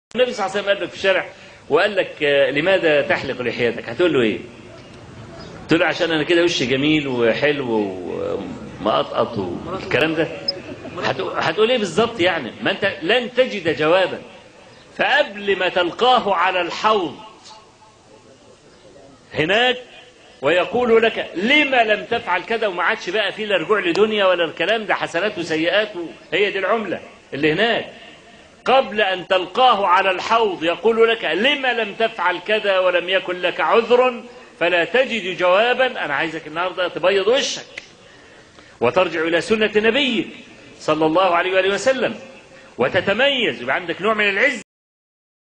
النبي صلى الله عليه وسلم قال لك في الشارع وقال لك آه، لماذا تحلق لحيتك هتقول له ايه تقول له عشان انا كده وشي جميل وحلو ومقطقط والكلام ده هتقول- هتقول ايه بالظبط يعني ما انت لن تجد جوابا فقبل ما تلقاه على الحوض هناك ويقول لك لما لم تفعل كذا وما عادش بقى فيه لا رجوع لدنيا ولا الكلام ده حسنات وسيئات هي دي العملة اللي هناك قبل أن تلقاه على الحوض يقول لك لما لم تفعل كذا ولم يكن لك عذر فلا تجد جوابا أنا عايزك النهاردة تبيض وشك وترجع إلى سنة نبيك صلى الله عليه وآله وسلم وتتميز يبقى عندك نوع من العز